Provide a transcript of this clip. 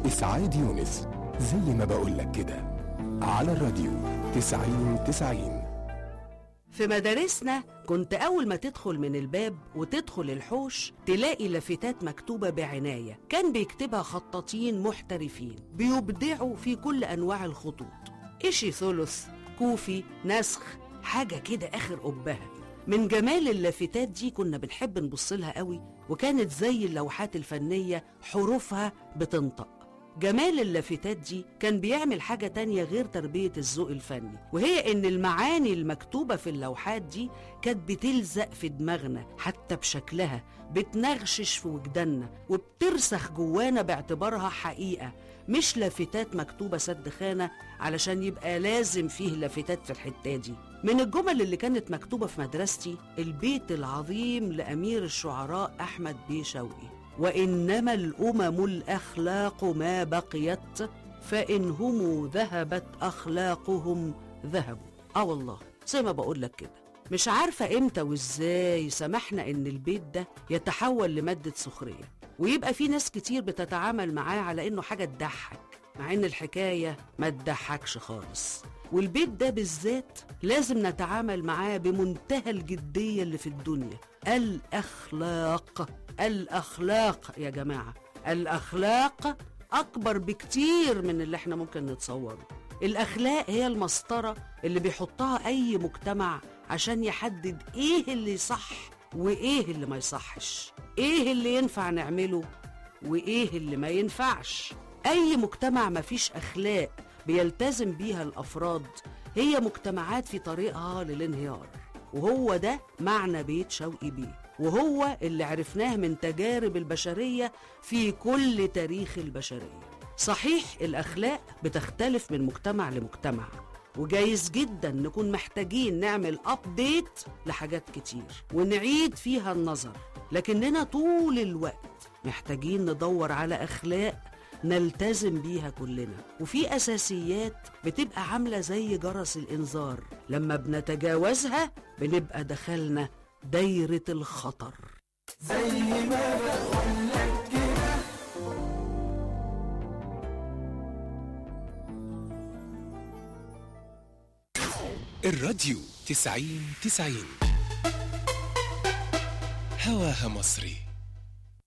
إسعاد يونس زي ما بقولك كده على الراديو تسعين تسعين في مدارسنا كنت أول ما تدخل من الباب وتدخل الحوش تلاقي لافتات مكتوبة بعناية كان بيكتبها خطاطين محترفين بيبدعوا في كل أنواع الخطوط إشي ثلث كوفي نسخ حاجة كده آخر أبها من جمال اللافتات دي كنا بنحب نبص لها قوي وكانت زي اللوحات الفنية حروفها بتنطق جمال اللافتات دي كان بيعمل حاجة تانية غير تربية الذوق الفني وهي إن المعاني المكتوبة في اللوحات دي كانت بتلزق في دماغنا حتى بشكلها بتنغشش في وجداننا وبترسخ جوانا باعتبارها حقيقة مش لافتات مكتوبة سد خانة علشان يبقى لازم فيه لافتات في الحتة دي من الجمل اللي كانت مكتوبة في مدرستي البيت العظيم لأمير الشعراء أحمد بيه شوقي وإنما الأمم الأخلاق ما بقيت فإن هم ذهبت أخلاقهم ذهبوا آه والله زي ما بقول لك كده مش عارفة إمتى وإزاي سمحنا إن البيت ده يتحول لمادة سخرية ويبقى في ناس كتير بتتعامل معاه على إنه حاجة تضحك مع إن الحكاية ما تضحكش خالص والبيت ده بالذات لازم نتعامل معاه بمنتهى الجدية اللي في الدنيا الأخلاق الأخلاق يا جماعة الأخلاق أكبر بكتير من اللي احنا ممكن نتصوره الأخلاق هي المسطرة اللي بيحطها أي مجتمع عشان يحدد إيه اللي صح وإيه اللي ما يصحش إيه اللي ينفع نعمله وإيه اللي ما ينفعش أي مجتمع ما فيش أخلاق بيلتزم بيها الأفراد هي مجتمعات في طريقها للانهيار وهو ده معنى بيت شوقي بيه وهو اللي عرفناه من تجارب البشرية في كل تاريخ البشرية صحيح الأخلاق بتختلف من مجتمع لمجتمع وجايز جدا نكون محتاجين نعمل أبديت لحاجات كتير ونعيد فيها النظر لكننا طول الوقت محتاجين ندور على أخلاق نلتزم بيها كلنا وفي أساسيات بتبقى عاملة زي جرس الإنذار لما بنتجاوزها بنبقى دخلنا دايرة الخطر الراديو تسعين تسعين هواها مصري